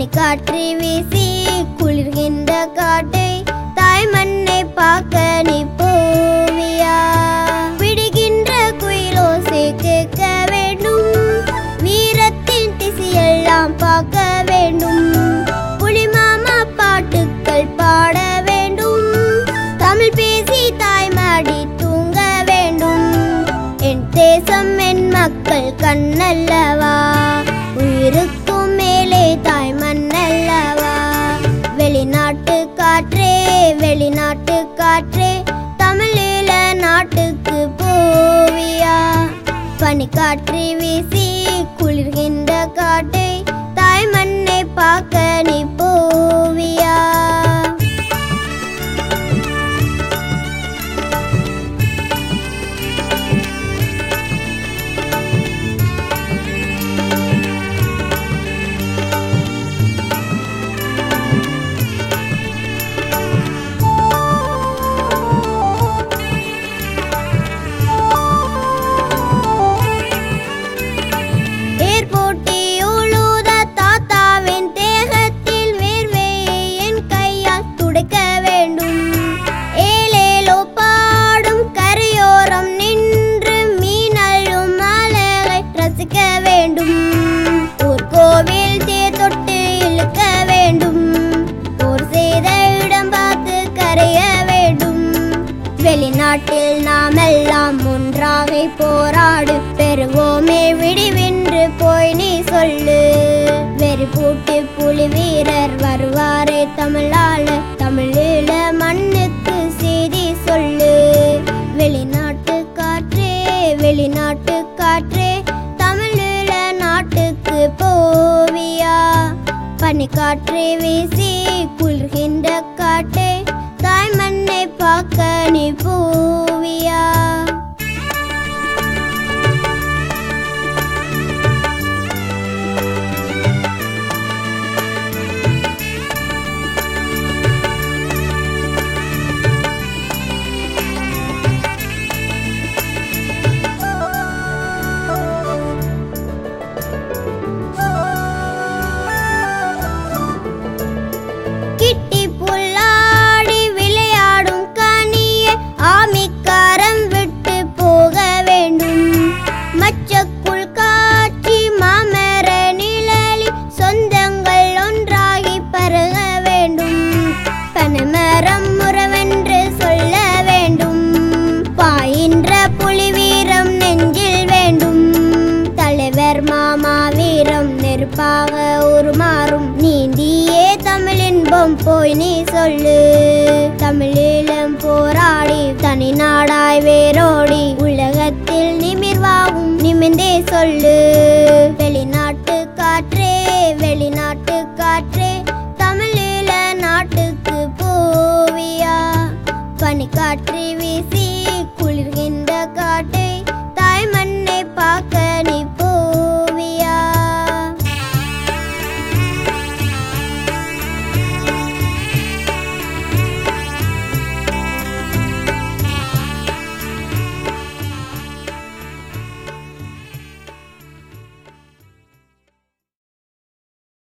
பனிக்காற்று வீசி குளிர்கின்ற காட்டை தாய் மண்ணை பார்க்க நீ போவியா விடுகின்ற குயிலோசை கேட்க வேண்டும் வீரத்தின் திசையெல்லாம் பார்க்க வேண்டும் புலிமாமா பாட்டுக்கள் பாட வேண்டும் தமிழ் பேசி தாய்மாடி தூங்க வேண்டும் என் தேசம் என் மக்கள் கண்ணல்லவா உயிருக்கும் மேலே தாய் மண்ணல்லவா வெளிநாட்டு காற்றே வெளிநாட்டு காற்றே தமிழீழ நாட்டுக்கு போவியா பனிக்காற்று வீசி குளிர்கின்ற காட்டை தாய் மண்ணை பார்க்க நீ போவியா ஏர்போட்டி உழுத தாத்தாவின் தேகத்தில் வேர்வையை என் கையால் துடைக்க வேண்டும் ஏலேலோ பாடும் கரையோரம் நின்று மீனழும் அழகை ரசிக்க வேண்டும் ஒரு கோவில் தேர் தொட்டு இழுக்க வேண்டும் போர் செய்த இடம் பார்த்து கரைய வேண்டும் வெளிநாட்டில் நாம் எல்லாம் ஒன்றாக போராடு பெறுவோமே விடிவென்று போய் நீ சொல்லு வெறி பூட்டு புலி வீரர் வருவாரே தமிழால தமிழீழ மண்ணுக்கு செய்தி சொல்லு வெளிநாட்டு காற்றே வெளிநாட்டு காற்றே தமிழீழ நாட்டுக்கு போவியா பனிக்காற்றை வீசி குளிர்கின்ற காட்டை தாய் மண்ணை பார்க்க நீ போவியா கிட்டி புல்லாடி விளையாடும் கனியை ஆமிக்காரம் விட்டு போக வேண்டும் மச்சக்குள் காட்சி மாமர நிழலில் சொந்தங்கள் ஒன்றாகி பருக வேண்டும் பனமரம் முறவென்று சொல்ல வேண்டும் பாயின்ற புலி வீரம் நெஞ்சில் வேண்டும் தலைவர் மாமா வீரம் நெருப்பாக உருமாறும் நீந்தியே தமிழின்பம் போய் நீ சொல்லு தமிழீழம் போராடி தனி நாடாய் வேரோடி உலகத்தில் நிமிர்வாகும் நிமிந்தே சொல்லு